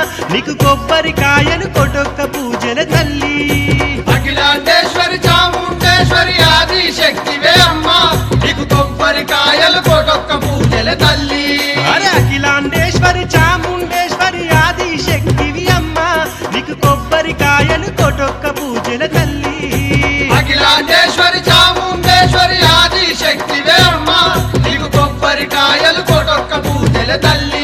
నీకు కొబ్బరికాయలు కొటొక్క పూజల తల్లి అఖిలాండేశ్వరి చాముండేశ్వరి ఆది శక్తివే అమ్మా నీకు కొబ్బరికాయలు కోటొక్క పూజల తల్లి అరే అఖిలాండేశ్వరి చాముండేశ్వరి ఆది శక్తివి అమ్మ నీకు కొబ్బరికాయలు కొటొక్క పూజల తల్లి అఖిలాండేశ్వరి చాముండేశ్వరి ఆది శక్తివే అమ్మా నీకు కొబ్బరికాయలు కోటొక్క పూజల తల్లి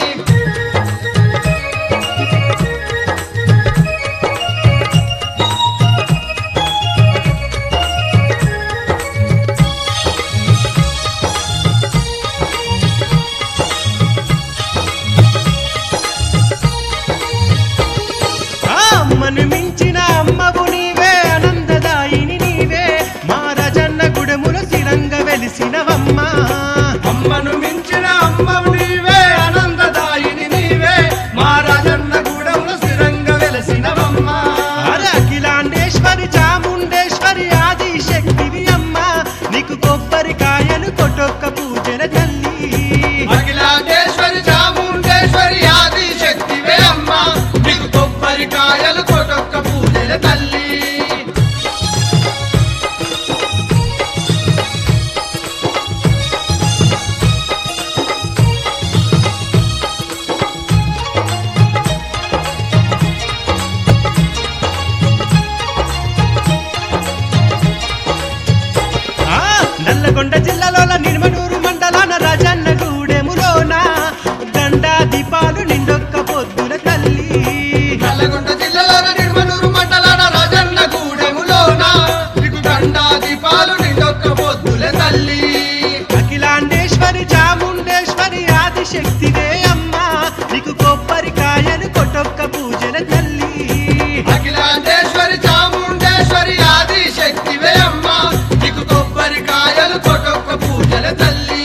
ఆ అమ్మను మించిన అమ్మవు నీవే ఆనందదాయిని నీవే మా రజన్న గుడముల స్థిరంగ వెలిసినవమ్మ అమ్మను మించిన అమ్మవు నీవే ఆనందదాయిని నీవే మా రాజన్న గూడెంలో స్థిరంగా వెలసినవమ్మ అరే అఖిలాండేశ్వరి చాముండేశ్వరి ఆది శక్తివి అమ్మ నీకు కొబ్బరికాయలు కొట్టొక్క పూజల తల్లి అఖిలాండేశ్వరి చాముండేశ్వరి ఆది శక్తివే అమ్మా నీకు కొబ్బరికాయలు కొటొక్క పూజల తల్లి ఆ నల్లగొండ జిల్లాలోన నిర్మనూరు మండలాన రాజన్న గూడెములోన దండా దీపాలు నిండొక్క పొద్దుల తల్లి నల్లగొండ జిల్లాలోని నిర్మలూరు మండలాన రాజన్న గూడెములోన నీకు గండా దీపాలు నిండొక్క పొద్దుల తల్లి అఖిలాండేశ్వరి చాముండేశ్వరి ఆది శక్తివే అమ్మ నీకు కొబ్బరికాయలు కొట్టొక్క పూజల తల్లి అఖిలాండేశ్వరి చాముండేశ్వరి ఆది శక్తివే అమ్మా నీకు కొబ్బరికాయలు కొటొక్క పూజల తల్లి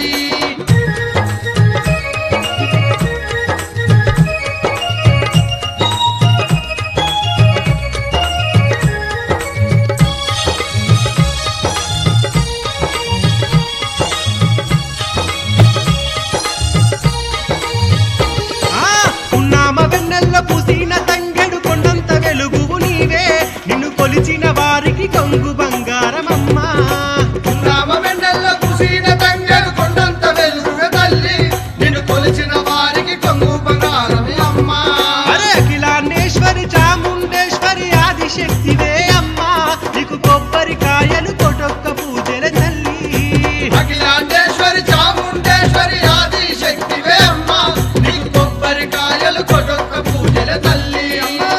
ఆ ఉన్నామ వెన్నెల్ల పూసిన తంగెడు కొండంత వెలుగువు నీవే నిన్ను కొలిచిన వారికి కొంగు బంగారమమ్మా రామ వెన్నెల్ల కుసీన తంగెడు కొండంత వెలుగువే తల్లి నిన్ను కొలిచిన వారికి కొంగు బంగారమే అమ్మా అరే అఖిలాండేశ్వరి చాముండేశ్వరి ఆది శక్తివే అమ్మా నీకు కొబ్బరికాయలు కొటొక్క పూజల తల్లి అఖిలాండేశ్వరి చాముండేశ్వరి ఆది శక్తివే అమ్మా నీకు కొబ్బరికాయలు కొటొక్క పూజల తల్లి అమ్మా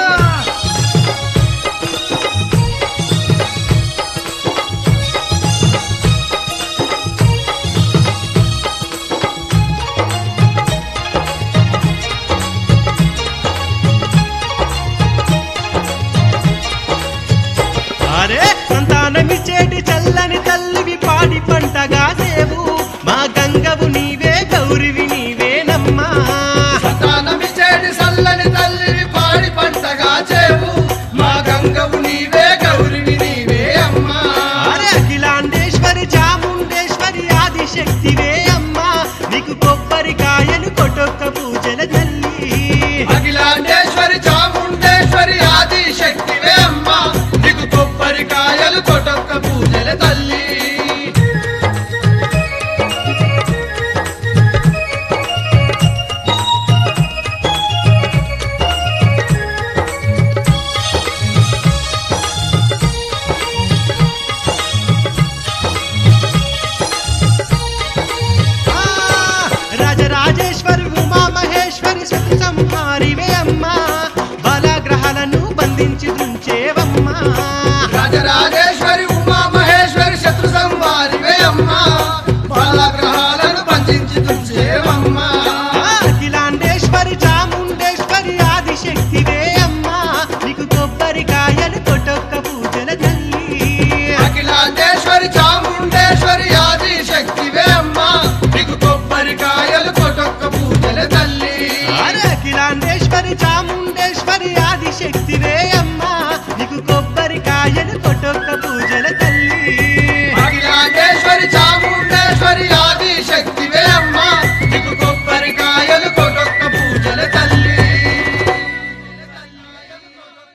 అరే సంతానమిచ్చేటి చల్లని తల్లివి పాడి పంటగా సేవు మా గంగవు నీవే గౌరివి నీవేనమ్మా సంతానమిచ్చేటి సల్లని తల్లివి పాడి పంటగా చేవు మా గంగవు నీవే గౌరివి నీవే అమ్మా అరే అఖిలాండేశ్వరి చాముండేశ్వరి ఆది శక్తివే అమ్మా నీకు కొబ్బరికాయలు కొట్టొక్క పూజల తల్లి అఖిలాండేశ్వరి చాముండేశ్వరి ఆది శక్తివే అమ్మా నీకు కొబ్బరికాయలు కొటొక్క పూజల తల్లి ఆ, రాజరాజేశ్వరి ఉమా మహేశ్వరి శక్తి సంహారివే అమ్మా బలగ్రహాలను బంధించి దుంచేవమ్మా రాజరాజేశ్వరి ఉమా మహేశ్వరి శత్రు సంవారివే అమ్మా బాలగ్రహాలను పంచించి తుంచేవమ్మా ఆ, అఖిలాండేశ్వరి చాముండేశ్వరి ఆది శక్తివే అమ్మా నీకు కొబ్బరికాయలు కొట్టొక్క పూజల తల్లి అఖిలాండేశ్వరి చాముండేశ్వరి ఆది శక్తివే అమ్మా నీకు కొబ్బరికాయలు కొటొక్క పూజల తల్లి అరే అఖిలాండేశ్వరి చాముండేశ్వరి ఆది శక్తివే అమ్మా నీకు కొబ్బరికాయలు కొట్టొక్క పూజల తల్లి అఖిలాండేశ్వరి చాముండేశ్వరి ఆది శక్తివే అమ్మా నీకు